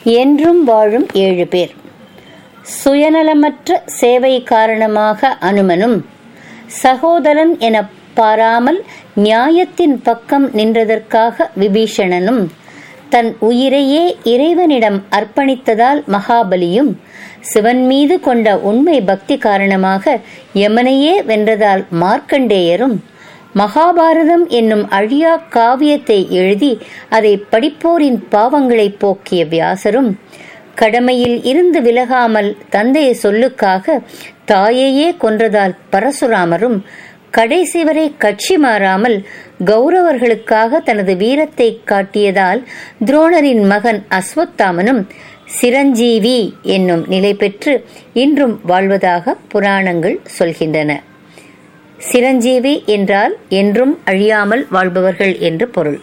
என்றும் வாழும் ஏழு பேர் சுயநலமற்ற சேவை காரணமாக அனுமனும் சகோதரன் என பாராமல் நியாயத்தின் பக்கம் நின்றதற்காக விபீஷணனும் தன் உயிரையே இறைவனிடம் அர்ப்பணித்ததால் மகாபலியும் சிவன் மீது கொண்ட உண்மை பக்தி காரணமாக யமனையே வென்றதால் மார்க்கண்டேயரும் மகாபாரதம் என்னும் அழியா காவியத்தை எழுதி அதை படிப்போரின் பாவங்களை போக்கிய வியாசரும் கடமையில் இருந்து விலகாமல் தந்தைய சொல்லுக்காக தாயையே கொன்றதால் பரசுராமரும் கடைசி வரை கட்சி மாறாமல் கௌரவர்களுக்காக தனது வீரத்தை காட்டியதால் துரோணரின் மகன் அஸ்வத்தாமனும் சிரஞ்சீவி என்னும் நிலை பெற்று இன்றும் வாழ்வதாக புராணங்கள் சொல்கின்றன சிரஞ்சீவி என்றால் என்றும் அழியாமல் வாழ்பவர்கள் என்று பொருள்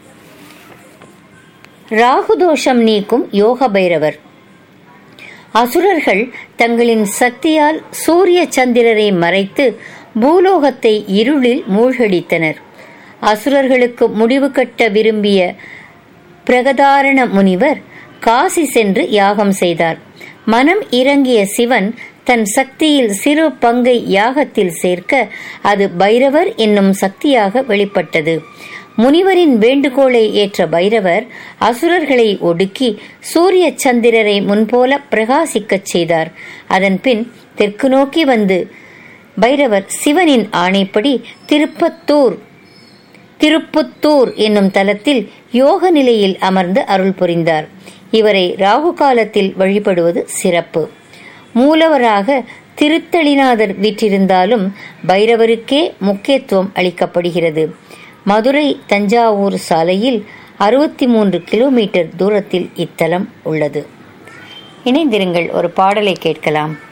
ராகுதோஷம் நீக்கும் யோக பைரவர் அசுரர்கள் தங்களின் சக்தியால் சூரிய சந்திரரை மறைத்து பூலோகத்தை இருளில் மூழ்கடித்தனர் அசுரர்களுக்கு முடிவு கட்ட விரும்பிய பிரகதாரண முனிவர் காசி சென்று யாகம் செய்தார் மனம் இறங்கிய சிவன் தன் சக்தியில் சிறு பங்கை யாகத்தில் சேர்க்க அது பைரவர் என்னும் சக்தியாக வெளிப்பட்டது முனிவரின் வேண்டுகோளை ஏற்ற பைரவர் அசுரர்களை ஒடுக்கி சூரிய சந்திரரை முன்போல பிரகாசிக்கச் செய்தார் அதன்பின் தெற்கு நோக்கி வந்து பைரவர் சிவனின் ஆணைப்படி திருப்பத்தூர் திருப்புத்தூர் என்னும் தலத்தில் யோக நிலையில் அமர்ந்து அருள் புரிந்தார் இவரை ராகு காலத்தில் வழிபடுவது சிறப்பு மூலவராக திருத்தளிநாதர் வீற்றிருந்தாலும் பைரவருக்கே முக்கியத்துவம் அளிக்கப்படுகிறது மதுரை தஞ்சாவூர் சாலையில் அறுபத்தி மூன்று கிலோமீட்டர் தூரத்தில் இத்தலம் உள்ளது இணைந்திருங்கள் ஒரு பாடலை கேட்கலாம்